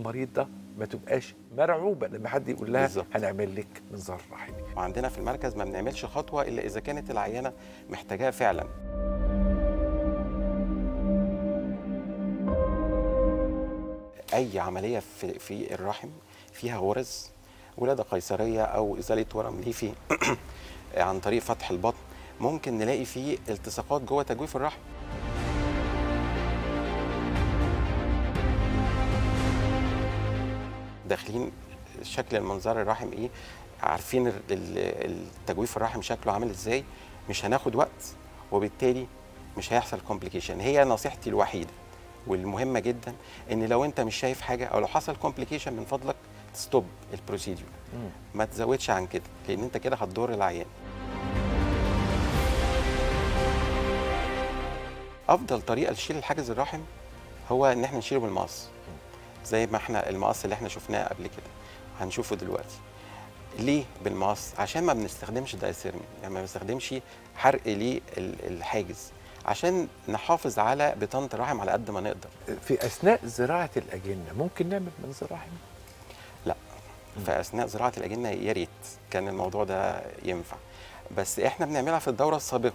المريضه ما تبقاش مرعوبه لما حد يقول لها بالظبط. هنعمل لك منظار رحمي وعندنا في المركز ما بنعملش خطوه الا اذا كانت العيانه محتاجاها فعلا اي عمليه في في الرحم فيها غرز ولاده قيصريه او ازاله ورم ليفي عن طريق فتح البطن ممكن نلاقي فيه التصاقات جوه تجويف الرحم داخلين شكل المنظار الرحم ايه عارفين ال- ال- التجويف الرحم شكله عامل ازاي مش هناخد وقت وبالتالي مش هيحصل كومبليكيشن هي نصيحتي الوحيده والمهمه جدا ان لو انت مش شايف حاجه او لو حصل كومبليكيشن من فضلك ستوب البروسيدور ما تزودش عن كده لان انت كده هتضر العيان افضل طريقه لشيل الحاجز الرحم هو ان احنا نشيله بالمقص زي ما احنا المقص اللي احنا شفناه قبل كده هنشوفه دلوقتي ليه بالمقص عشان ما بنستخدمش دايسيرمين يعني ما بنستخدمش حرق للحاجز عشان نحافظ على بطانه الرحم على قد ما نقدر في اثناء زراعه الاجنه ممكن نعمل منظار رحمي لا في اثناء زراعه الاجنه يا ريت كان الموضوع ده ينفع بس احنا بنعملها في الدوره السابقه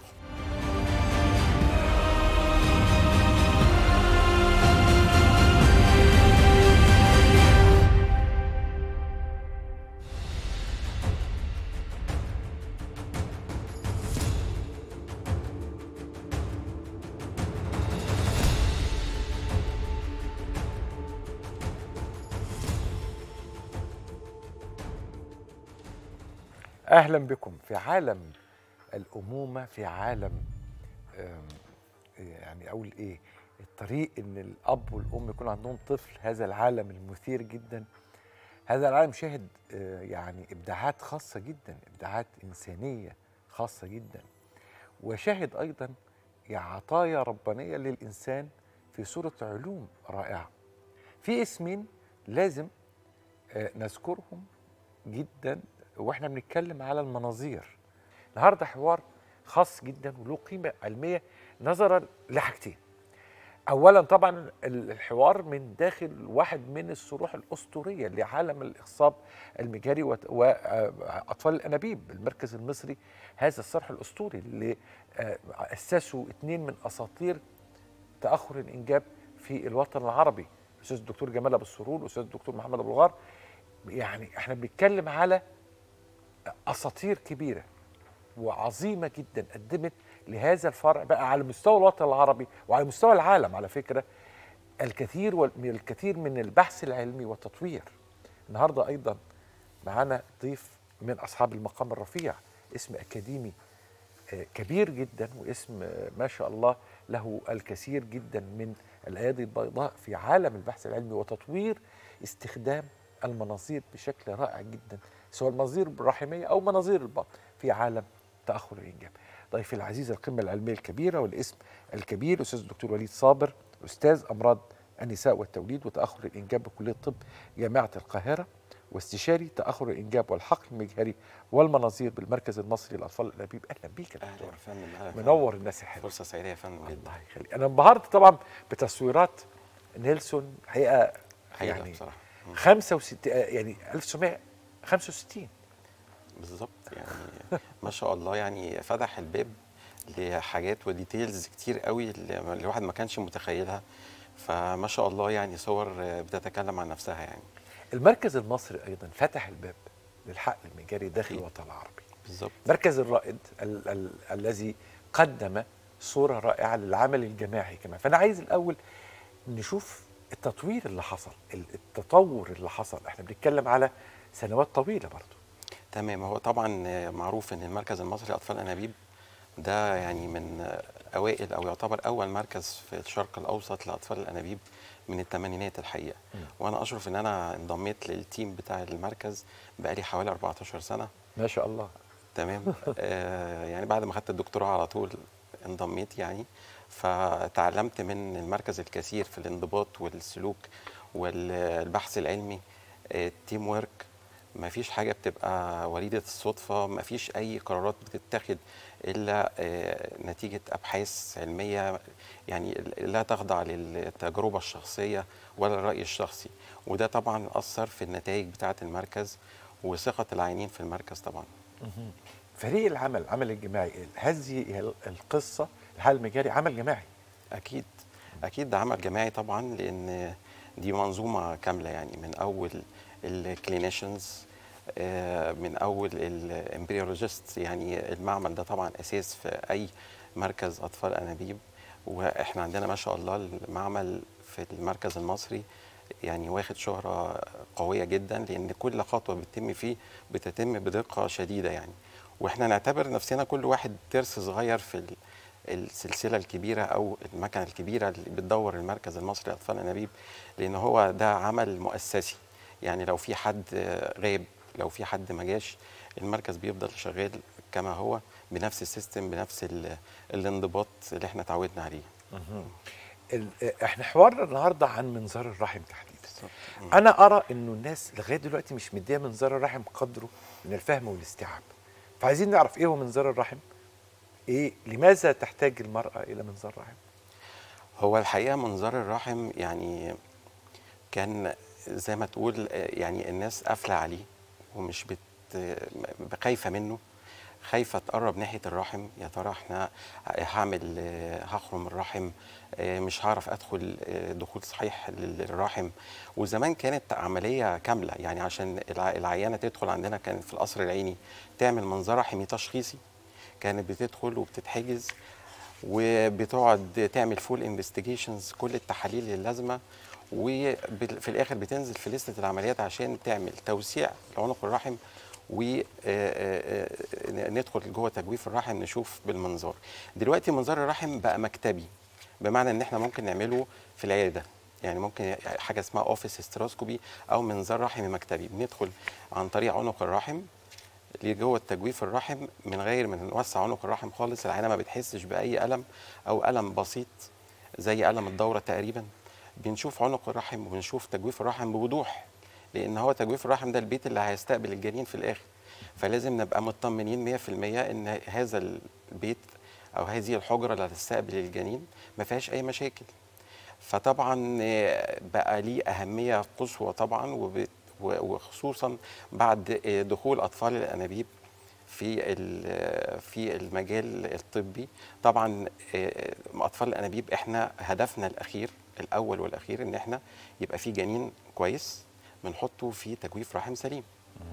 اهلا بكم في عالم الامومه في عالم آم، يعني اقول ايه الطريق ان الاب والام يكون عندهم طفل هذا العالم المثير جدا هذا العالم شاهد آه، يعني ابداعات خاصه جدا ابداعات انسانيه خاصه جدا وشاهد ايضا يعني عطايا ربانيه للانسان في صوره علوم رائعه في اسمين لازم آه، نذكرهم جدا واحنا بنتكلم على المناظير النهارده حوار خاص جدا وله قيمه علميه نظرا لحاجتين اولا طبعا الحوار من داخل واحد من الصروح الاسطوريه لعالم الاخصاب المجاري وت- واطفال الانابيب المركز المصري هذا الصرح الاسطوري اللي آه، اسسه اثنين من اساطير تاخر الانجاب في الوطن العربي الاستاذ الدكتور جمال ابو السرور والاستاذ الدكتور محمد ابو الغار يعني احنا بنتكلم على اساطير كبيره وعظيمه جدا قدمت لهذا الفرع بقى على مستوى الوطن العربي وعلى مستوى العالم على فكره الكثير وال- من الكثير من البحث العلمي والتطوير النهارده ايضا معانا ضيف من اصحاب المقام الرفيع اسم اكاديمي آه، كبير جدا واسم آه، ما شاء الله له الكثير جدا من الايادي البيضاء في عالم البحث العلمي وتطوير استخدام المناظير بشكل رائع جدا سواء المناظير الرحميه او مناظير البطن في عالم تاخر الانجاب. ضيفي العزيز القمه العلميه الكبيره والاسم الكبير الاستاذ الدكتور وليد صابر استاذ امراض النساء والتوليد وتاخر الانجاب بكليه الطب جامعه القاهره واستشاري تاخر الانجاب والحقل المجهري والمناظير بالمركز المصري للاطفال الانابيب اهلا بيك يا اهلا دكتور يا فندم أهلا يا فندم. منور الناس الحلوه فرصه سعيده يا فندم جدا الله يخليك انا انبهرت طبعا بتصويرات نيلسون حقيقه حقيقة يعني بصراحه مم. 65 يعني 1965 بالظبط يعني ما شاء الله يعني فتح الباب لحاجات وديتيلز كتير قوي اللي الواحد ما كانش متخيلها فما شاء الله يعني صور بتتكلم عن نفسها يعني المركز المصري ايضا فتح الباب للحقل المجاري داخل أكيد. الوطن العربي بالظبط مركز الرائد ال ال الذي قدم صورة رائعة للعمل الجماعي كمان فأنا عايز الأول نشوف التطوير اللي حصل ال- التطور اللي حصل احنا بنتكلم على سنوات طويلة برضو تمام هو طبعا معروف ان المركز المصري لاطفال انابيب ده يعني من اوائل او يعتبر اول مركز في الشرق الاوسط لاطفال الانابيب من الثمانينات الحقيقه وانا اشرف ان انا انضميت للتيم بتاع المركز بقالي حوالي 14 سنه ما شاء الله تمام آه يعني بعد ما خدت الدكتوراه على طول انضميت يعني فتعلمت من المركز الكثير في الانضباط والسلوك والبحث العلمي آه، التيم ورك مفيش حاجه بتبقى وليده الصدفه مفيش اي قرارات بتتخذ الا آه، نتيجه ابحاث علميه يعني لا تخضع للتجربه الشخصيه ولا الراي الشخصي وده طبعا اثر في النتائج بتاعه المركز وثقه العينين في المركز طبعا فريق العمل العمل الجماعي هذه القصه الحل المجاري عمل جماعي اكيد اكيد ده عمل جماعي طبعا لان دي منظومه كامله يعني من اول الكلينيشنز من اول الامبريولوجيست يعني المعمل ده طبعا اساس في اي مركز اطفال انابيب واحنا عندنا ما شاء الله المعمل في المركز المصري يعني واخد شهرة قوية جدا لأن كل خطوة بتتم فيه بتتم بدقة شديدة يعني واحنا نعتبر نفسنا كل واحد ترس صغير في ال- السلسلة الكبيرة أو المكنة الكبيرة اللي بتدور المركز المصري لأطفال الأنابيب لأن هو ده عمل مؤسسي يعني لو في حد غاب لو في حد ما جاش المركز بيفضل شغال كما هو بنفس السيستم بنفس ال- الانضباط اللي احنا اتعودنا عليه ال- احنا حوارنا النهارده عن منظار الرحم تحديدا مم. انا ارى انه الناس لغايه دلوقتي مش مديه منظار الرحم قدره من الفهم والاستيعاب فعايزين نعرف ايه هو منظار الرحم ايه لماذا تحتاج المراه الى منظار رحم هو الحقيقه منظار الرحم يعني كان زي ما تقول آه، يعني الناس قافله عليه ومش بت م- خايفه منه خايفه تقرب ناحيه الرحم يا ترى احنا هعمل آه، هخرم الرحم آه، مش هعرف ادخل آه، دخول صحيح للرحم وزمان كانت عمليه كامله يعني عشان الع- العيانه تدخل عندنا كان في القصر العيني تعمل منظار رحمي تشخيصي كانت بتدخل وبتتحجز وبتقعد تعمل فول انفستيجيشنز كل التحاليل اللازمه وفي الاخر بتنزل في لسته العمليات عشان تعمل توسيع لعنق الرحم وندخل جوه تجويف الرحم نشوف بالمنظار دلوقتي منظار الرحم بقى مكتبي بمعنى ان احنا ممكن نعمله في العياده يعني ممكن حاجه اسمها اوفيس هيستروسكوبي او منظار رحمي مكتبي بندخل عن طريق عنق الرحم لجوه تجويف الرحم من غير ما نوسع عنق الرحم خالص العيانه ما بتحسش باي الم او الم بسيط زي الم الدوره تقريبا بنشوف عنق الرحم وبنشوف تجويف الرحم بوضوح لان هو تجويف الرحم ده البيت اللي هيستقبل الجنين في الاخر فلازم نبقى مطمنين 100% ان هذا البيت او هذه الحجره اللي هتستقبل الجنين ما فيهاش اي مشاكل فطبعا آه، بقى ليه اهميه قصوى طبعا وب- و- وخصوصا بعد آه، دخول اطفال الانابيب في ال- في المجال الطبي طبعا آه، اطفال الانابيب احنا هدفنا الاخير الاول والاخير ان احنا يبقى في جنين كويس بنحطه في تجويف رحم سليم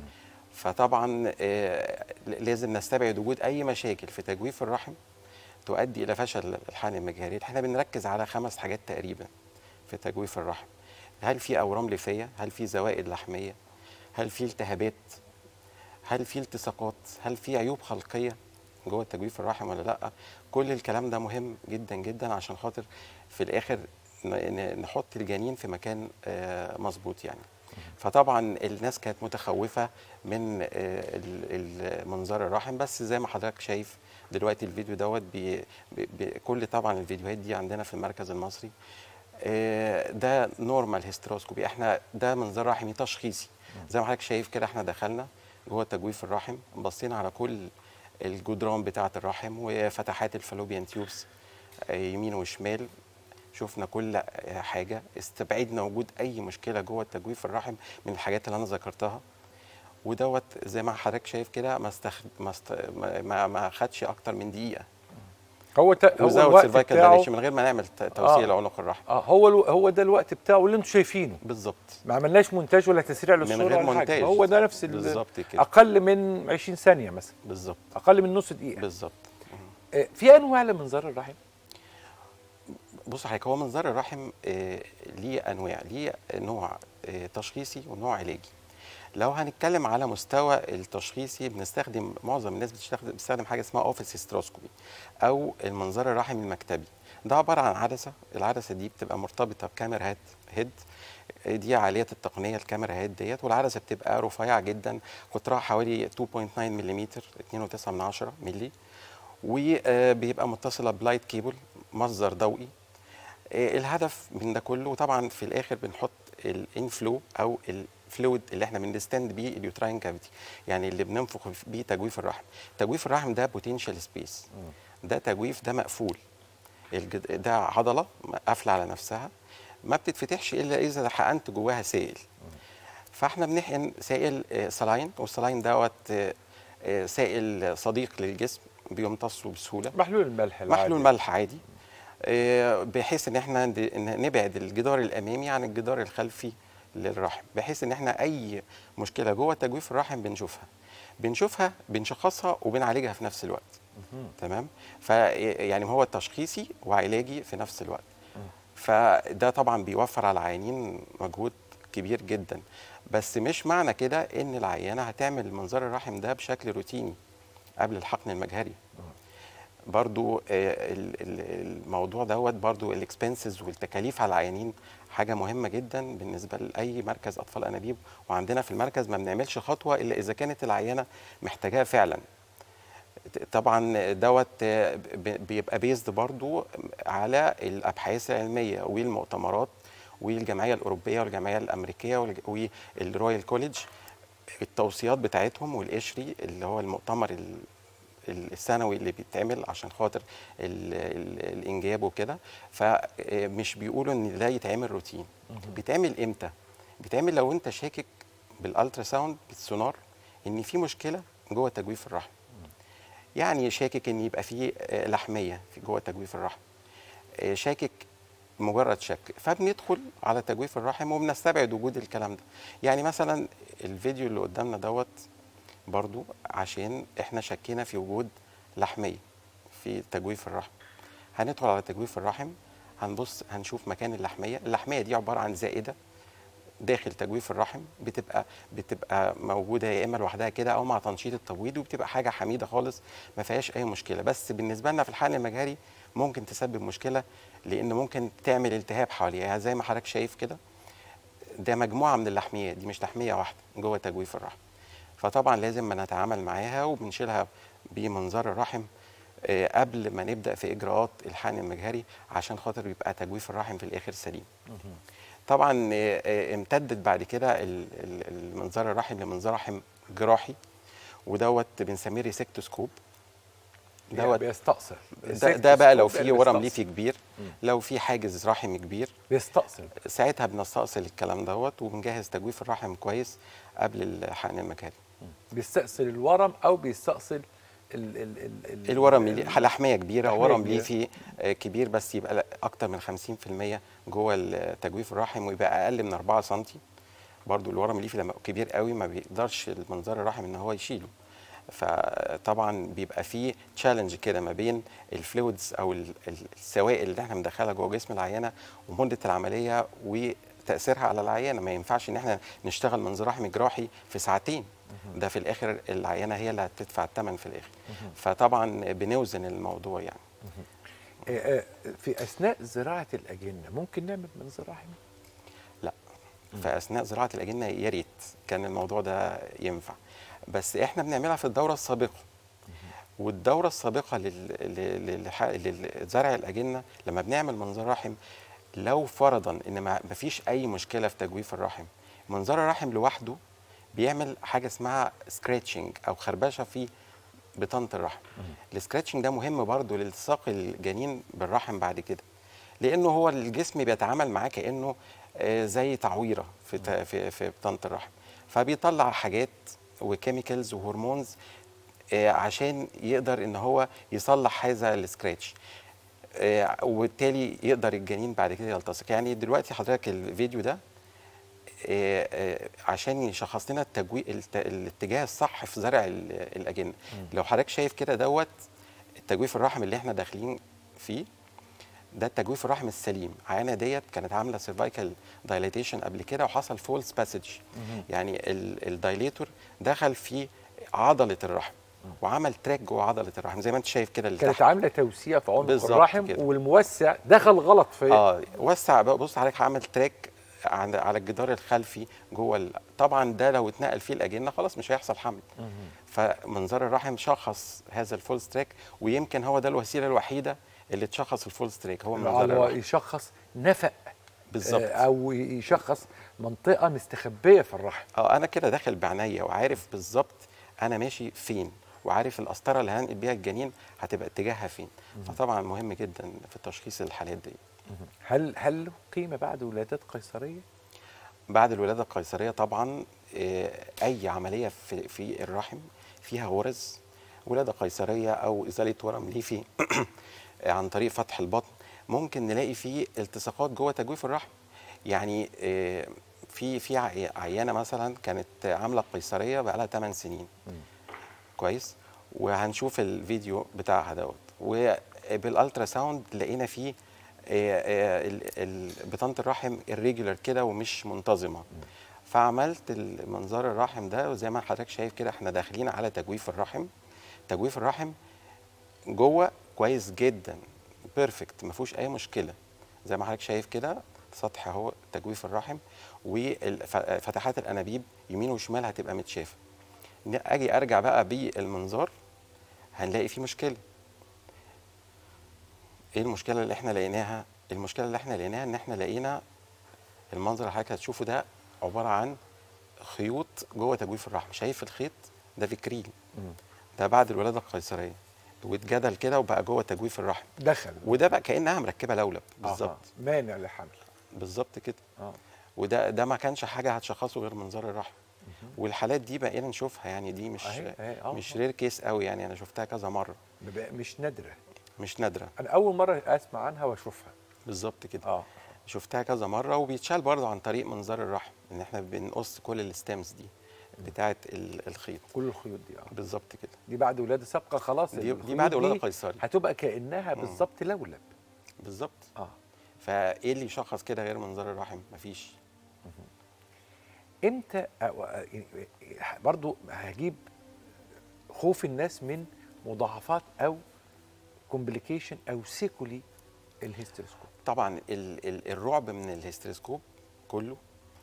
فطبعا آه، لازم نستبعد وجود اي مشاكل في تجويف الرحم تؤدي الى فشل الحقن المجهري احنا بنركز على خمس حاجات تقريبا في تجويف الرحم هل في اورام ليفيه هل في زوائد لحميه هل في التهابات هل في التصاقات هل في عيوب خلقيه جوه تجويف الرحم ولا لا كل الكلام ده مهم جدا جدا عشان خاطر في الاخر ن- ن- نحط الجنين في مكان آه، مظبوط يعني فطبعا الناس كانت متخوفه من آه، ال- المنظار الرحم بس زي ما حضرتك شايف دلوقتي الفيديو دوت بي بي بي كل طبعا الفيديوهات دي عندنا في المركز المصري آه، ده نورمال هيستروسكوبي احنا ده منظار رحمي تشخيصي زي ما حضرتك شايف كده احنا دخلنا جوه تجويف الرحم بصينا على كل الجدران بتاعه الرحم وفتحات الفالوبيان تيوبس آه، يمين وشمال شفنا كل آه، حاجه استبعدنا وجود اي مشكله جوه تجويف الرحم من الحاجات اللي انا ذكرتها ودوت زي ما حضرتك شايف كده ما استخ... ما, است... ما ما ما خدش اكتر من دقيقه هو ت... هو وزود الوقت سيرفايكال بتاعه دايليشن من غير ما نعمل ت- توسيع آه. لعنق الرحم اه هو الو... هو ده الوقت بتاعه اللي انتم شايفينه بالظبط ما عملناش مونتاج ولا تسريع من للصوره غير ولا حاجة. مونتاج هو ده نفس ال... بالظبط كده اقل من 20 ثانيه مثلا بالظبط اقل من نص دقيقه بالظبط آه، في انواع لمنظار الرحم بص حضرتك هو منظار الرحم آه، ليه انواع ليه نوع آه، تشخيصي ونوع علاجي لو هنتكلم على مستوى التشخيصي بنستخدم معظم الناس بتستخدم بتستخدم حاجه اسمها اوفيس هيستروسكوبي او المنظار الرحمي المكتبي ده عباره عن عدسه العدسه دي بتبقى مرتبطه بكاميرا هيد هيد دي عاليه التقنيه الكاميرا هيد ديت والعدسه بتبقى رفيعه جدا قطرها حوالي 2.9 ملم 2.9 من 10 ملي وبيبقى متصله بلايت كيبل مصدر ضوئي آه، الهدف من ده كله طبعا في الاخر بنحط الانفلو او فلويد اللي احنا بنستند بيه اليوتراين كافيتي يعني اللي بننفخ بيه تجويف الرحم تجويف الرحم ده بوتنشال سبيس ده تجويف ده مقفول الجد- ده عضله قافله على نفسها ما بتتفتحش الا اذا حقنت جواها سائل فاحنا بنحقن سائل آه، سلاين والسلاين دوت آه، آه، سائل صديق للجسم بيمتصه بسهوله محلول الملح العادي. محلول ملح عادي آه، بحيث ان احنا ند- إن نبعد الجدار الامامي عن الجدار الخلفي للرحم بحيث ان احنا اي مشكله جوه تجويف الرحم بنشوفها بنشوفها بنشخصها وبنعالجها في نفس الوقت تمام فيعني هو تشخيصي وعلاجي في نفس الوقت فده طبعا بيوفر على العيانين مجهود كبير جدا بس مش معنى كده ان العيانه هتعمل منظار الرحم ده بشكل روتيني قبل الحقن المجهري برضو آه، ال- ال- الموضوع دوت برضو الاكسبنسز والتكاليف على العيانين حاجه مهمه جدا بالنسبه لاي مركز اطفال انابيب وعندنا في المركز ما بنعملش خطوه الا اذا كانت العيانه محتاجاها فعلا طبعا دوت آه، ب- بيبقى بيزد برضو على الابحاث العلميه والمؤتمرات والجمعيه الاوروبيه والجمعيه الامريكيه والج- والرويال كوليدج التوصيات بتاعتهم والقشري اللي هو المؤتمر ال- ال- السنوي اللي بيتعمل عشان خاطر ال ال الانجاب وكده فمش بيقولوا ان ده يتعمل روتين بيتعمل امتى بيتعمل لو انت شاكك بالالترا ساوند بالسونار ان في مشكله جوه تجويف الرحم يعني شاكك ان يبقى في آه، لحميه في جوه تجويف الرحم آه، شاكك مجرد شك فبندخل على تجويف الرحم وبنستبعد وجود الكلام ده يعني مثلا الفيديو اللي قدامنا دوت برضو عشان احنا شكينا في وجود لحميه في تجويف الرحم هندخل على تجويف الرحم هنبص هنشوف مكان اللحميه اللحميه دي عباره عن زائده داخل تجويف الرحم بتبقى بتبقى موجوده يا اما لوحدها كده او مع تنشيط التبويض وبتبقى حاجه حميده خالص ما فيهاش اي مشكله بس بالنسبه لنا في الحقن المجهري ممكن تسبب مشكله لان ممكن تعمل التهاب حواليها يعني زي ما حضرتك شايف كده ده مجموعه من اللحميات دي مش لحميه واحده جوه تجويف الرحم فطبعا لازم نتعامل معاها وبنشيلها بمنظار الرحم آه، قبل ما نبدا في اجراءات الحقن المجهري عشان خاطر يبقى تجويف الرحم في الاخر سليم طبعا آه، آه، امتدت بعد كده ال- ال- المنظار الرحم لمنظار رحم جراحي ودوت بنسميه ريسكتوسكوب يعني دوت بيستأصل ده, ده بقى لو السكوب في يعني ورم بيستأصل. ليفي كبير لو في حاجز رحمي كبير بيستأصل ساعتها بنستأصل الكلام دوت وبنجهز تجويف الرحم كويس قبل الحقن المجهري بيستأصل الورم او بيستأصل ال ال ال ال الورم ال- اللي- لحميه كبيره لحمية ورم كبيرة. ليفي آه، كبير بس يبقى لا- اكتر من 50% جوه ال- تجويف الرحم ويبقى اقل من 4 سم برضو الورم الليفي لما كبير قوي ما بيقدرش المنظار الرحم ان هو يشيله فطبعا بيبقى فيه تشالنج كده ما بين الفلويدز او ال- ال- السوائل اللي احنا بندخلها جوه جسم العيانه ومده العمليه وتاثيرها على العيانه ما ينفعش ان احنا نشتغل منظار رحمي جراحي في ساعتين ده في الاخر العيانه هي اللي هتدفع الثمن في الاخر فطبعا بنوزن الموضوع يعني آه، آه، في اثناء زراعه الاجنه ممكن نعمل منظار رحم لا فاثناء زراعه الاجنه يا ريت كان الموضوع ده ينفع بس احنا بنعملها في الدوره السابقه والدوره السابقه لل- لل- للح- لزرع الاجنه لما بنعمل منظار رحم لو فرضا ان ما ما فيش اي مشكله في تجويف الرحم منظار الرحم لوحده بيعمل حاجه اسمها سكراتشنج او خربشه في بطانه الرحم السكراتشنج ده مهم برضو لالتصاق الجنين بالرحم بعد كده لانه هو الجسم بيتعامل معاه كانه آه، زي تعويره في ت- في في بطانه الرحم فبيطلع حاجات وكيميكالز وهرمونز آه، عشان يقدر ان هو يصلح هذا السكراتش آه، وبالتالي يقدر الجنين بعد كده يلتصق يعني دلوقتي حضرتك الفيديو ده آه، آه، عشان يشخص لنا التجوي الت- الاتجاه الصح في زرع ال- الاجنه لو حضرتك شايف كده دوت التجويف الرحم اللي احنا داخلين فيه ده التجويف الرحم السليم عيانه ديت كانت عامله سيرفايكال دايليتيشن قبل كده وحصل فولس باسج يعني ال- الدايليتور دخل في عضله الرحم وعمل تراك جوه عضله الرحم زي ما انت شايف كده اللي كانت تحت. عامله توسيع في عنق بالظبط الرحم كده. والموسع دخل غلط في اه وسع بقى بص حضرتك عمل تراك عند على الجدار الخلفي جوه ال... طبعا ده لو اتنقل فيه الاجنه خلاص مش هيحصل حمل فمنظار الرحم شخص هذا الفول ستريك ويمكن هو ده الوسيله الوحيده اللي تشخص الفول ستريك هو منظار على هو الرحم يشخص نفق بالظبط. آه، او يشخص منطقه مستخبيه في الرحم اه انا كده داخل بعناية وعارف بالظبط انا ماشي فين وعارف القسطره اللي هنقل بيها الجنين هتبقى اتجاهها فين فطبعا مهم جدا في تشخيص الحالات دي هل هل له قيمه بعد ولادات قيصريه بعد الولاده القيصريه طبعا آه، اي عمليه في في الرحم فيها غرز ولاده قيصريه او ازاله ورم ليفي عن طريق فتح البطن ممكن نلاقي فيه التصاقات جوه تجويف الرحم يعني آه، في في عي- عيانه مثلا كانت عامله قيصريه بقى لها 8 سنين كويس وهنشوف الفيديو بتاعها دوت وبالالترا ساوند لقينا فيه آه، آه، ال- ال- بطانه الرحم الريجولار كده ومش منتظمه فعملت المنظار الرحم ده وزي ما حضرتك شايف كده احنا داخلين على تجويف الرحم تجويف الرحم جوه كويس جدا بيرفكت ما فيهوش اي مشكله زي ما حضرتك شايف كده سطح اهو تجويف الرحم وفتحات الانابيب يمين وشمال هتبقى متشافه ن- اجي ارجع بقى بالمنظار هنلاقي فيه مشكله ايه المشكله اللي احنا لقيناها المشكله اللي احنا لقيناها ان احنا لقينا المنظر اللي حضرتك هتشوفه ده عباره عن خيوط جوه تجويف الرحم شايف الخيط ده فيكرين ده بعد الولاده القيصريه واتجدل كده وبقى جوه تجويف الرحم دخل وده بقى كانها مركبه لولب بالظبط آه. مانع للحمل بالظبط كده اه وده ده ما كانش حاجه هتشخصه غير منظار الرحم والحالات دي بقينا نشوفها يعني دي مش أهي- أهي، آه، مش آه. رير كيس قوي يعني انا شفتها كذا مره بقى مش نادره مش نادره انا اول مره اسمع عنها واشوفها بالظبط كده اه شفتها كذا مره وبيتشال برضه عن طريق منظار الرحم ان احنا بنقص كل الستيمز دي بتاعه ال- الخيط كل الخيوط دي اه بالظبط كده دي بعد ولاده سابقه خلاص دي, دي الخيوط بعد ولاده قيصري هتبقى كانها بالظبط لولب بالظبط اه فايه اللي يشخص كده غير منظار الرحم مفيش امتى أو- يعني برضو هجيب خوف الناس من مضاعفات او كومبليكيشن او سيكولي الهيستروسكوب طبعا ال ال الرعب من الهستروسكوب كله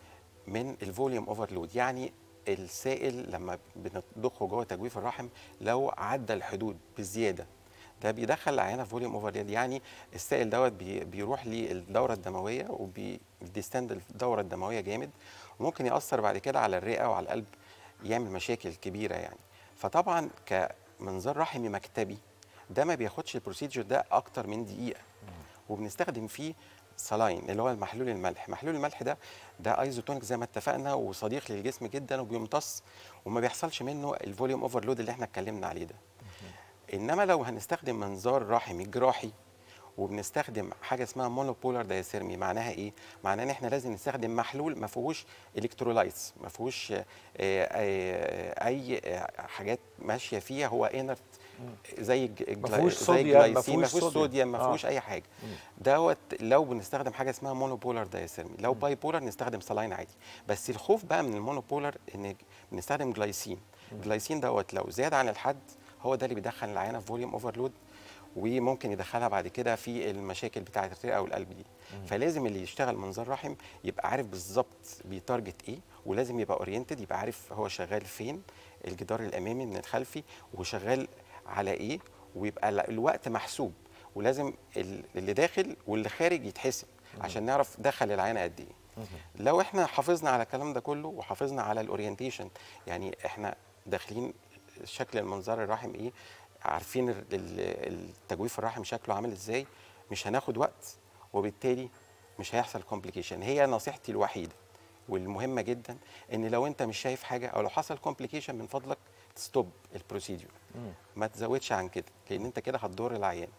من الفوليوم اوفرلود يعني السائل لما بنضخه جوه تجويف الرحم لو عدى الحدود بزياده ده بيدخل العيانه في فوليوم اوفرلود يعني السائل دوت بي بيروح للدوره الدمويه وبيديستند الدوره الدمويه جامد وممكن ياثر بعد كده على الرئه وعلى القلب يعمل مشاكل كبيره يعني فطبعا كمنظار رحمي مكتبي ده ما بياخدش البروسيجر ده اكتر من دقيقه وبنستخدم فيه سلاين اللي هو المحلول الملح محلول الملح ده ده ايزوتونيك زي ما اتفقنا وصديق للجسم جدا وبيمتص وما بيحصلش منه الفوليوم اوفرلود اللي احنا اتكلمنا عليه ده انما لو هنستخدم منظار رحمي جراحي وبنستخدم حاجه اسمها مونوبولار دايثيرمي معناها ايه معناها ان احنا لازم نستخدم محلول ما فيهوش الكترولايتس ما فيهوش آه، آه، اي آه، حاجات ماشيه فيها هو انرت زي الج- ما فيهوش زي صوديوم، ما الجلايسين ما فيهوش فيهوش صوديوم. صوديوم ما آه. فيهوش اي حاجه دوت لو بنستخدم حاجه اسمها مونوبولار دايثيرمي لو باي بولار نستخدم سلاين عادي بس الخوف بقى من المونوبولار ان بنستخدم جلايسين الجلايسين دوت لو زاد عن الحد هو ده اللي بيدخل العيانه في فوليوم اوفرلود وممكن يدخلها بعد كده في المشاكل بتاعه الرئه والقلب دي فلازم اللي يشتغل منظار رحم يبقى عارف بالظبط بيتارجت ايه ولازم يبقى اورينتد يبقى عارف هو شغال فين الجدار الامامي من الخلفي وشغال على ايه ويبقى ال- الوقت محسوب ولازم ال- اللي داخل واللي خارج يتحسب عشان نعرف دخل العينه قد ايه لو احنا حافظنا على الكلام ده كله وحافظنا على الاورينتيشن يعني احنا داخلين شكل المنظار الرحم ايه عارفين ال- ال- التجويف الرحم شكله عامل ازاي مش هناخد وقت وبالتالي مش هيحصل كومبليكيشن هي نصيحتي الوحيده والمهمه جدا ان لو انت مش شايف حاجه او لو حصل كومبليكيشن من فضلك ستوب البروسيدور ما تزودش عن كده لان انت كده هتضر العيان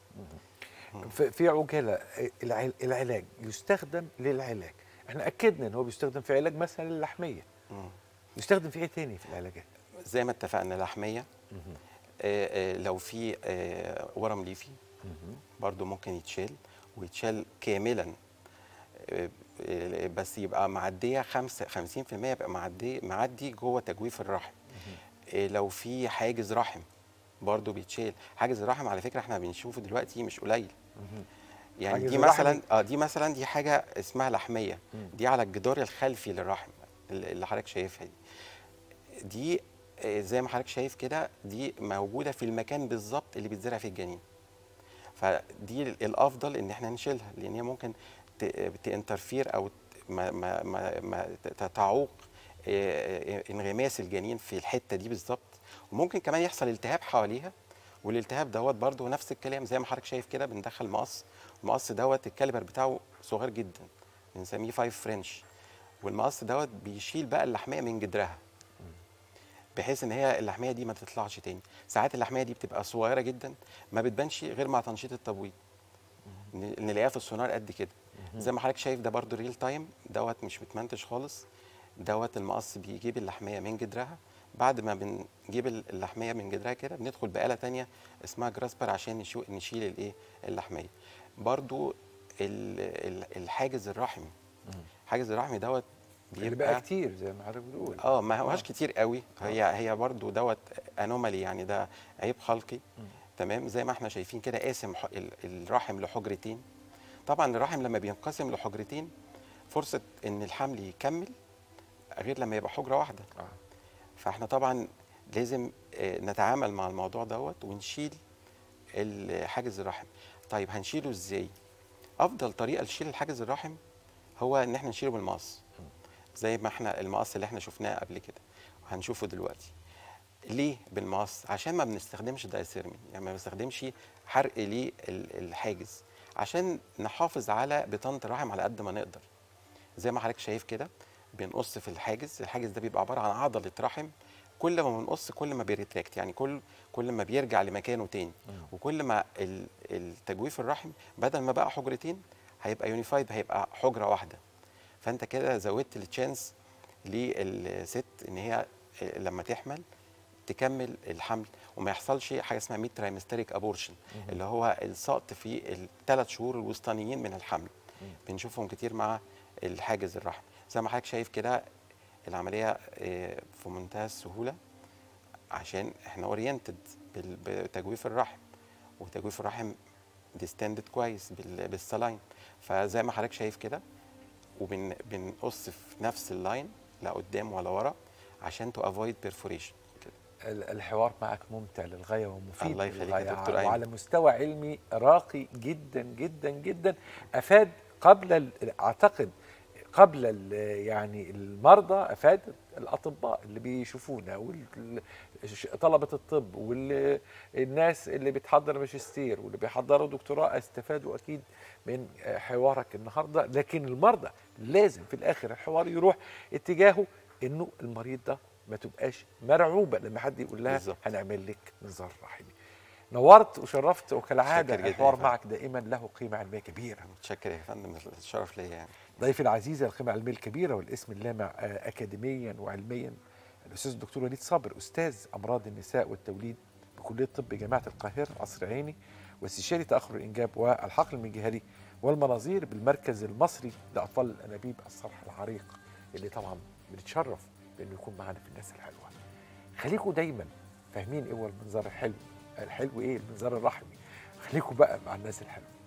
في في عجاله الع- العلاج يستخدم للعلاج احنا اكدنا ان هو بيستخدم في علاج مثلا اللحميه مم. يستخدم في ايه تاني في العلاجات زي ما اتفقنا لحميه آه، آه، لو في آه، ورم ليفي برضو ممكن يتشال ويتشال كاملا آه، آه، بس يبقى معديه خمسة 50% يبقى معدي معدي جوه تجويف الرحم آه، لو في حاجز رحم برضو بيتشال حاجز الرحم على فكره احنا بنشوفه دلوقتي مش قليل يعني حاجز دي الرحم؟ مثلا اه دي مثلا دي حاجه اسمها لحميه دي على الجدار الخلفي للرحم اللي اللي حضرتك شايفها دي دي آه، زي ما حضرتك شايف كده دي موجوده في المكان بالظبط اللي بيتزرع فيه الجنين فدي الافضل ان احنا نشيلها لان هي ممكن تانترفير او ما ما ما, ما ت- تعوق آه، آه، انغماس الجنين في الحته دي بالظبط وممكن كمان يحصل التهاب حواليها والالتهاب دوت برضه نفس الكلام زي ما حضرتك شايف كده بندخل مقص المقص دوت الكاليبر بتاعه صغير جدا بنسميه 5 فرنش والمقص دوت بيشيل بقى اللحميه من جدرها بحيث ان هي اللحميه دي ما تطلعش تاني ساعات اللحميه دي بتبقى صغيره جدا ما بتبانش غير مع تنشيط التبويض ن- نلاقيها في السونار قد كده زي ما حضرتك شايف ده برضو ريل تايم دوت مش متمنتج خالص دوت المقص بيجيب اللحميه من جدرها بعد ما بنجيب ال- اللحميه من جدرها كده بندخل بآلة تانية اسمها جراسبر عشان نشو نشيل الايه اللحميه برضو ال- ال- الحاجز الرحمي حاجز الرحمي دوت اللي بقى كتير زي ما حضرتك بتقول اه ما هوش كتير قوي هي هي برضو دوت انومالي يعني ده عيب خلقي تمام زي ما احنا شايفين كده قاسم ح- ال- الرحم لحجرتين طبعا الرحم لما بينقسم لحجرتين فرصه ان الحمل يكمل غير لما يبقى حجره واحده آه. فاحنا طبعا لازم آه، نتعامل مع الموضوع دوت ونشيل ال- حاجز الرحم طيب هنشيله ازاي افضل طريقه لشيل الحاجز الرحم هو ان احنا نشيله بالمقص زي ما احنا المقص اللي احنا شفناه قبل كده وهنشوفه دلوقتي ليه بالمقص عشان ما بنستخدمش دايسيرمين يعني ما بنستخدمش حرق للحاجز عشان نحافظ على بطانه الرحم على قد ما نقدر زي ما حضرتك شايف كده بنقص في الحاجز الحاجز ده بيبقى عباره عن عضله رحم كل ما بنقص كل ما بيريتراكت يعني كل كل ما بيرجع لمكانه تاني وكل ما ال- التجويف الرحم بدل ما بقى حجرتين هيبقى يونيفايد هيبقى حجره واحده فانت كده زودت التشانس للست ان هي لما تحمل تكمل الحمل وما يحصلش حاجه اسمها ميد ترايمستريك ابورشن اللي هو السقط في الثلاث شهور الوسطانيين من الحمل بنشوفهم كتير مع الحاجز الرحم زي ما حضرتك شايف كده العمليه آه، في منتهى السهوله عشان احنا اورينتد بتجويف الرحم وتجويف الرحم ديستندد كويس بال- بالسلاين فزي ما حضرتك شايف كده وبنقص في نفس اللاين لا قدام ولا ورا عشان تو افويد بيرفوريشن كده ال- الحوار معك ممتع للغايه ومفيد الله يخليك يا للغاية دكتور ع- أيمن. وعلى مستوى علمي راقي جدا جدا جدا افاد قبل ال- اعتقد قبل ال- يعني المرضى افاد الاطباء اللي بيشوفونا وطلبه الطب والناس اللي بتحضر ماجستير واللي بيحضروا دكتوراه استفادوا اكيد من حوارك النهارده لكن المرضى لازم في الاخر الحوار يروح اتجاهه انه المريض ده ما تبقاش مرعوبه لما حد يقول لها بالظبط. هنعمل لك منظار رحمي نورت وشرفت وكالعاده متشكر جداً الحوار يا فندم. معك دائما له قيمه علميه كبيره متشكر يا فندم الشرف ليا يعني ضيفي العزيز القيمه العلميه الكبيره والاسم اللامع آه، اكاديميا وعلميا الاستاذ الدكتور وليد صابر استاذ امراض النساء والتوليد بكليه طب جامعه القاهره قصر عيني واستشاري تاخر الانجاب والحقل المنجهري والمناظير بالمركز المصري لاطفال الانابيب الصرح العريق اللي طبعا بنتشرف بانه يكون معانا في الناس الحلوه خليكم دايما فاهمين ايه هو المنظار الحلو الحلو ايه المنظار الرحمي خليكم بقى مع الناس الحلوه